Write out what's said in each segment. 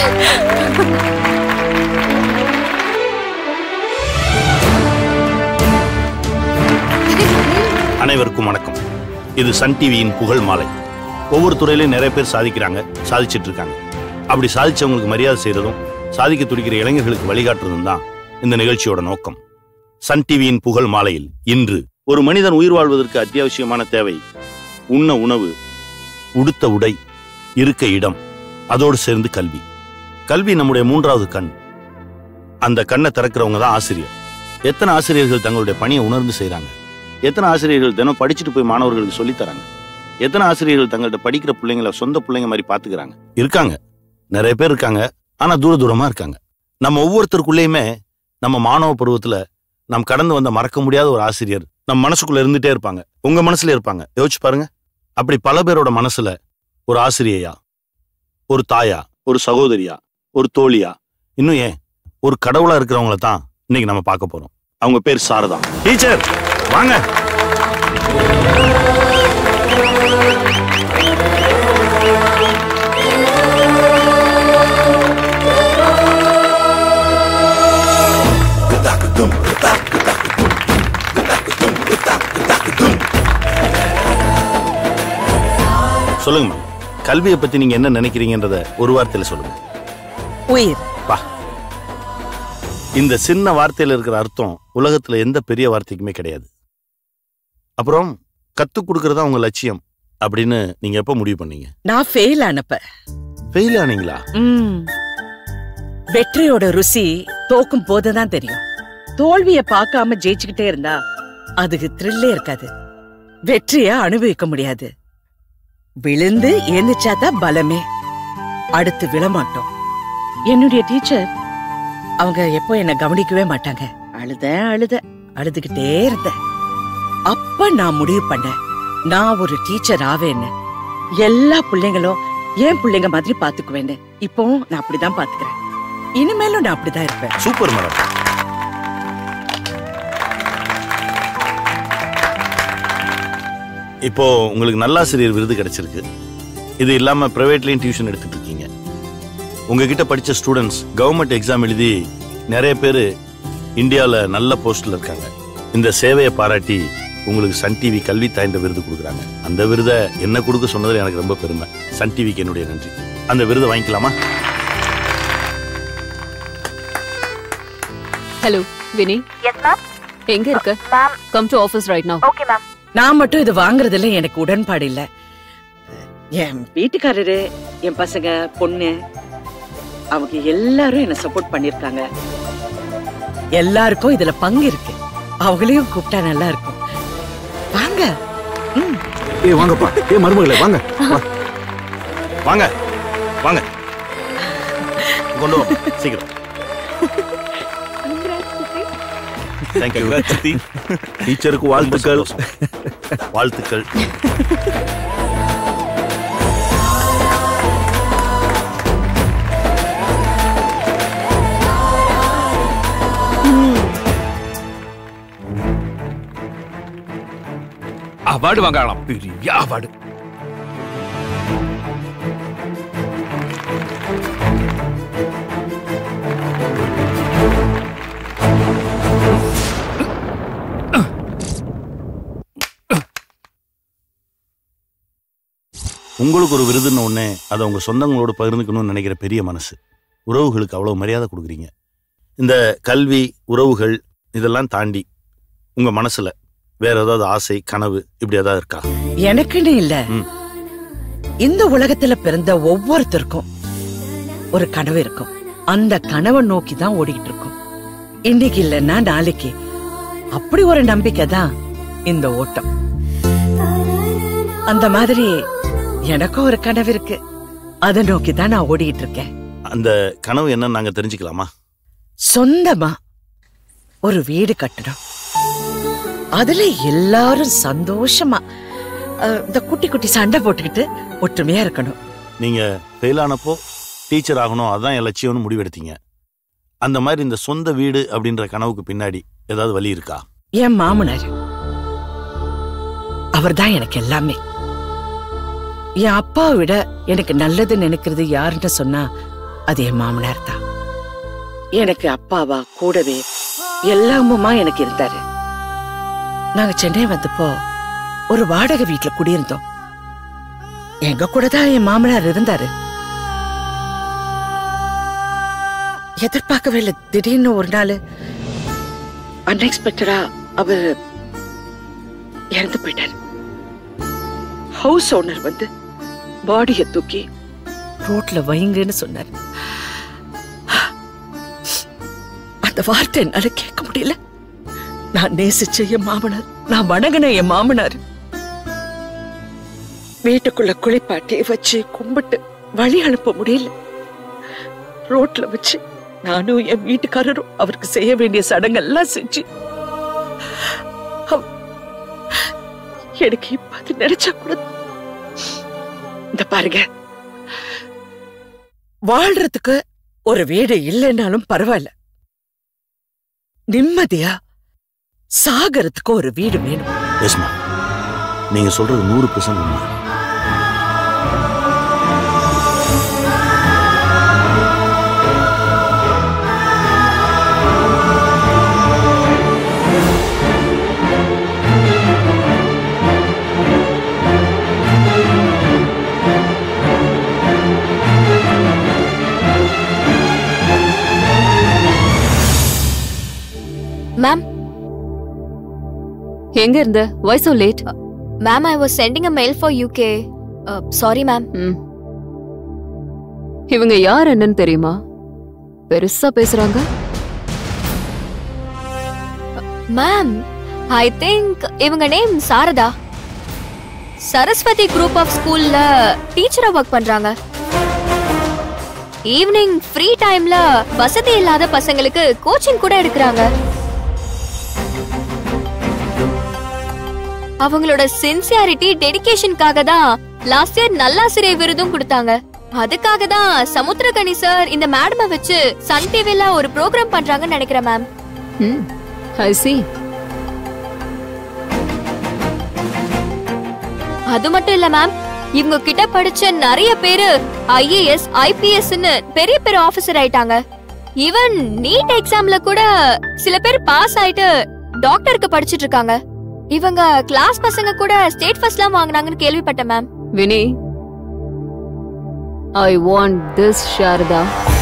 அனைவருக்கும் வணக்கம் இது சன் டிவியின் புகழ் மாலை ஒவ்வொரு துறையிலும் நிறைய பேர் சாதிக்கிறாங்க சாதிச்சிட்டு இருக்காங்க அப்படி சாதிச்சவங்களுக்கு மரியாதை செய்யறதும் சாதிக்க துடிக்கிற இளைஞர்களுக்கு வழிகாட்டுறதும் தான் இந்த நிகழ்ச்சியோட நோக்கம் சன் டிவியின் புகழ் மாலையில் இன்று ஒரு மனிதன் உயிர் வாழ்வதற்கு அத்தியாவசியமான தேவை உண்ண உணவு உடுத்த உடை இருக்க இடம் அதோடு சேர்ந்து கல்வி கல்வி நம்முடைய மூன்றாவது கண் அந்த கண்ணை திறக்கிறவங்க தான் ஆசிரியர் எத்தனை ஆசிரியர்கள் தங்களுடைய பணியை உணர்ந்து செய்றாங்க எத்தனை ஆசிரியர்கள் தினம் படிச்சுட்டு போய் மாணவர்களுக்கு சொல்லித் தராங்க எத்தனை ஆசிரியர்கள் தங்கள்ட்ட படிக்கிற பிள்ளைங்களை சொந்த பிள்ளைங்க மாதிரி பாத்துக்கிறாங்க இருக்காங்க நிறைய பேர் இருக்காங்க ஆனா தூர தூரமா இருக்காங்க நம்ம ஒவ்வொருத்தருக்குள்ளேயுமே நம்ம மாணவ பருவத்துல நாம் கடந்து வந்த மறக்க முடியாத ஒரு ஆசிரியர் நம்ம மனசுக்குள்ள இருந்துட்டே இருப்பாங்க உங்க மனசுல இருப்பாங்க யோசிச்சு பாருங்க அப்படி பல பேரோட மனசுல ஒரு ஆசிரியையா ஒரு தாயா ஒரு சகோதரியா ஒரு தோழியா இன்னும் ஏன் ஒரு கடவுளா இருக்கிறவங்கள தான் இன்னைக்கு நம்ம பார்க்க போறோம் அவங்க பேர் சாரதா டீச்சர் வாங்க சொல்லுங்க மேம் கல்வியை பத்தி நீங்க என்ன நினைக்கிறீங்கன்றத ஒரு வார்த்தையில சொல்லுங்க உயிர் பா இந்த சின்ன வார்த்தையில இருக்கிற அர்த்தம் உலகத்துல எந்த பெரிய வார்த்தைக்குமே கிடையாது அப்புறம் கத்து கொடுக்கறதா உங்க லட்சியம் அப்படின்னு நீங்க எப்ப முடிவு பண்ணீங்க நான் ஃபெயில் ஆனப்ப ஃபெயில் ஆனீங்களா ம். வெற்றியோட ருசி தோக்கும் போதுதான் தெரியும் தோல்விய பார்க்காம ஜெயிச்சுக்கிட்டே இருந்தா அதுக்கு த்ரில்லே இருக்காது வெற்றிய அனுபவிக்க முடியாது விழுந்து எந்திரிச்சாதான் பலமே அடுத்து விழமாட்டோம் என்னுடைய டீச்சர் அவங்க எப்போ என்ன கவனிக்கவே மாட்டாங்க அழுத அழுத அழுதுகிட்டே இருந்தேன் அப்ப நான் முடிவு பண்ணேன் நான் ஒரு டீச்சர் ஆவேன்னு எல்லா பிள்ளைங்களும் என் பிள்ளைங்க மாதிரி பாத்துக்குவேன்னு இப்போ நான் அப்படிதான் பாத்துக்கிறேன் இனிமேலும் நான் அப்படிதான் இருப்பேன் சூப்பர் மேடம் இப்போ உங்களுக்கு நல்லாசிரியர் விருது கிடைச்சிருக்கு இது இல்லாம பிரைவேட்லயும் டியூஷன் எடுத்துட்டு இருக்கீங்க உங்ககிட்ட படிச்ச ஸ்டூடெண்ட்ஸ் கவர்மெண்ட் எக்ஸாம் எழுதி நிறைய பேர் இந்தியால நல்ல போஸ்ட்ல இருக்காங்க இந்த சேவையை பாராட்டி உங்களுக்கு சன் டிவி கல்வி தாய்ந்த விருது கொடுக்குறாங்க அந்த விருதை என்ன கொடுக்க சொன்னதுல எனக்கு ரொம்ப பெருமை சன் டிவிக்கு என்னுடைய நன்றி அந்த விருதை வாங்கிக்கலாமா ஹலோ வினி எஸ் மேம் எங்க இருக்க ma'am come to office right now okay ma'am நான் மட்டும் இது வாங்குறதுல எனக்கு உடன்பாடு இல்ல என் வீட்டுக்காரரு என் பசங்க பொண்ணு அவங்க எல்லாரும் என்ன சப்போர்ட் பண்ணிருக்காங்க எல்லாருக்கும் இதுல பங்கு இருக்கு அவங்களையும் கூப்பிட்டா நல்லா இருக்கும் வாங்க ம் ஏய் வாங்கப்பா ஏய் மருமகளே வாங்க வா. வாங்க வாங்க கொண்டு வாங்க சீக்கிரம் தேங்க்யூ டீச்சருக்கு வாழ்த்துக்கள் வாழ்த்துக்கள் அவார்டு வாங்கலாம் பெரிய அவார்டு உங்களுக்கு ஒரு விருதுன்னு ஒண்ணே அதை உங்க சொந்தங்களோட பகிர்ந்துக்கணும்னு நினைக்கிற பெரிய மனசு உறவுகளுக்கு அவ்வளவு மரியாதை கொடுக்குறீங்க இந்த கல்வி உறவுகள் இதெல்லாம் தாண்டி உங்க மனசுல வேற ஏதாவது ஆசை கனவு இப்படி ஏதாவது இருக்கா எனக்குன்னு இல்ல ம். இந்த உலகத்துல பிறந்த ஒவ்வொருத்தருக்கும் ஒரு கனவு இருக்கும் அந்த கனவை நோக்கி தான் ஓடிக்கிட்டு இருக்கோம் இன்னைக்கு இல்லைன்னா நாளைக்கு அப்படி ஒரு நம்பிக்கை தான் இந்த ஓட்டம் அந்த மாதிரி எனக்கும் ஒரு கனவு இருக்கு அதை நோக்கி தான் நான் ஓடிக்கிட்டு இருக்கேன் அந்த கனவு என்னன்னு நாங்க தெரிஞ்சுக்கலாமா சொந்தமா ஒரு வீடு கட்டணும் அதுல எல்லாரும் சந்தோஷமா அஹ், இந்த குட்டி குட்டி சண்டை போட்டுக்கிட்டு ஒற்றுமையா இருக்கணும் நீங்க ஃபெயில் ஆனப்போ டீச்சர் ஆகணும் அதான் என் லட்சியம்னு முடிவெடுத்தீங்க அந்த மாதிரி இந்த சொந்த வீடு அப்படின்ற கனவுக்கு பின்னாடி ஏதாவது வழி இருக்கா என் மாமனார் அவர்தான் எனக்கு எல்லாமே என் அப்பாவை விட எனக்கு நல்லது நினைக்கிறது யாருன்னு சொன்னா அது என் மாமனார் தான் எனக்கு அப்பாவா கூடவே எல்லாமுமா எனக்கு இருந்தாரு நாங்க சென்னை வந்தப்போ ஒரு வாடகை வீட்டுல குடியிருந்தோம் எங்க கூட தான் என் மாமனார் இருந்தாரு எதிர்பார்க்கவே இல்லை திடீர்னு ஒரு நாள் அன்எக்ஸ்பெக்டடா அவர் இறந்து போயிட்டார் ஹவுஸ் ஓனர் வந்து பாடியை தூக்கி ரோட்ல வைங்கன்னு சொன்னார் அந்த வார்த்தை என்னால கேட்க முடியல நான் நேசிச்ச என் மாமனார் நான் வணங்கின என் மாமனார் வீட்டுக்குள்ள குளிப்பாட்டி வச்சு கும்பிட்டு வழி அனுப்ப முடியல ரோட்ல வச்சு நானும் என் வீட்டுக்காரரும் அவருக்கு செய்ய வேண்டிய சடங்கெல்லாம் செஞ்சு அவ- எனக்கு இப்ப அது நினைச்சா கூட இந்த பாருங்க வாழ்றதுக்கு ஒரு வீடு இல்லைன்னாலும் பரவாயில்ல நிம்மதியா சாகறதுக்கு ஒரு வீடு வேணும் எஸ்மா நீங்க சொல்றது நூறு பெர்சன்ட் உண்மை மேம் எங்க இருந்த why so late ma'am I was sending a mail for UK sorry ma'am ம் இவங்க யார் என்னன்னு தெரியுமா பெருசா பேசுறாங்க மேம் ஐ திங்க் இவங்க name Sharada Saraswati group of ஸ்கூல்ல டீச்சரா ஒர்க் பண்றாங்க ஈவினிங் ஃப்ரீ டைம்ல வசதி இல்லாத பசங்களுக்கு கோச்சிங் கூட எடுக்கறாங்க அவங்களோட சின்சியாரிட்டி டெடிகேஷனுக்காக தான் லாஸ்ட் இயர் நல்லாசிரியர் விருதும் கொடுத்தாங்க அதுக்காக தான் சமுத்திரகனி சார் இந்த மேடமை வச்சு சன் டிவில ஒரு ப்ரோக்ராம் பண்றாங்கன்னு நினைக்கிறேன் மேம் ம் ஐ see அது மட்டும் இல்ல மேம் இவங்க கிட்ட படிச்ச நிறைய பேரு ஐஏஎஸ் ஐபிஎஸ்னு பெரிய பெரிய ஆபீசர் ஆயிட்டாங்க ஈவன் நீட் எக்ஸாம்ல கூட சில பேர் பாஸ் ஆயிட்டு டாக்டருக்கு படிச்சிட்டு இருக்காங்க இவங்க கிளாஸ் பசங்க கூட ஸ்டேட் ஃபர்ஸ்ட்லாம் வாங்குனாங்கன்னு கேள்விப்பட்டேன் ma'am Vini I want this Sharada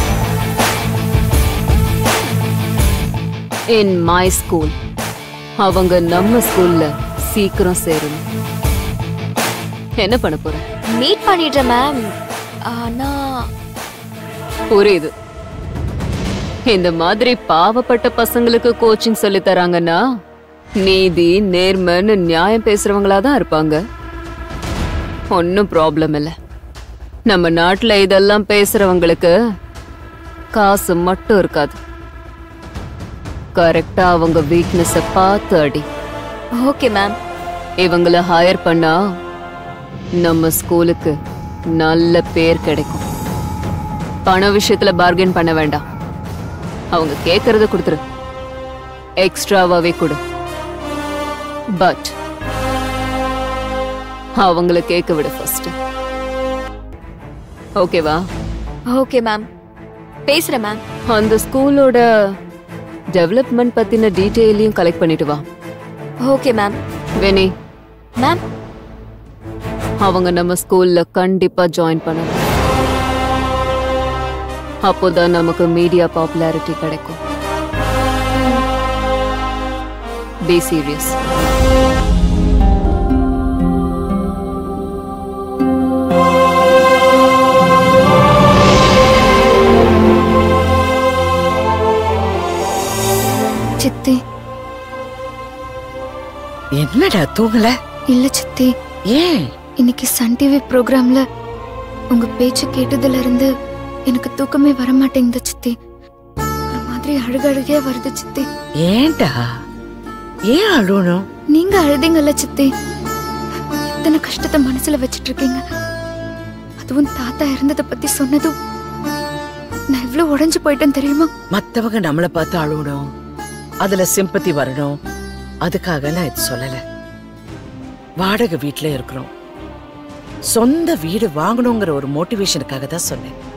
in my school அவங்க நம்ம ஸ்கூல்ல சீக்கிரம் சேரணும் என்ன பண்ண போற மீட் பண்ணிடுறேன் மேம் ஆனா புரியுது இந்த மாதிரி பாவப்பட்ட பசங்களுக்கு கோச்சிங் சொல்லி தராங்கன்னா நீதி நேர்மைன்னு நியாயம் பேசுறவங்களா தான் இருப்பாங்க ஒன்னும் ப்ராப்ளம் இல்ல நம்ம நாட்டுல இதெல்லாம் பேசுறவங்களுக்கு காசு மட்டும் இருக்காது கரெக்டா அவங்க வீக்னஸ பார்த்து அடி ஓகே மேம் இவங்கள ஹையர் பண்ணா நம்ம ஸ்கூலுக்கு நல்ல பேர் கிடைக்கும் பண விஷயத்துல பார்கெயின் பண்ண வேண்டாம் அவங்க கேக்குறத கொடுத்துரு எக்ஸ்ட்ராவாவே கொடு பட் அவங்கள கேட்க விடு ஃபர்ஸ்ட் ஓகேவா ஓகே மேம் பேசுறேன் மேம் அந்த ஸ்கூலோட டெவலப்மெண்ட் பத்தின டீட்டெயிலையும் கலெக்ட் பண்ணிட்டு வா ஓகே மேம் வெனி மேம் அவங்க நம்ம ஸ்கூல்ல கண்டிப்பா ஜாயின் பண்ணணும் அப்போதான் நமக்கு மீடியா பாப்புலாரிட்டி கிடைக்கும் பி சீரியஸ் சித்தி என்னடா தூங்கல இல்ல சித்தி ஏன் இன்னைக்கு சன் டிவி ப்ரோக்ராம்ல உங்க பேச்சு கேட்டதுல இருந்து எனக்கு தூக்கமே வர மாட்டேங்குது சித்தி ஒரு மாதிரி அழுகழுகையா வருது சித்தி ஏன்டா ஏன் அழுவணும் நீங்க அழுதீங்கல்ல சித்தி எத்தனை கஷ்டத்தை மனசுல வச்சிட்டு இருக்கீங்க அதுவும் தாத்தா இறந்ததை பத்தி சொன்னதும் நான் எவ்வளவு உடைஞ்சு போயிட்டேன் தெரியுமா மத்தவங்க நம்மள பார்த்து அழுவணும் அதுல சிம்பத்தி வரணும் அதுக்காக நான் இது சொல்லல வாடகை வீட்ல இருக்கிறோம் சொந்த வீடு வாங்கணுங்கிற ஒரு மோட்டிவேஷனுக்காக தான் சொன்னேன்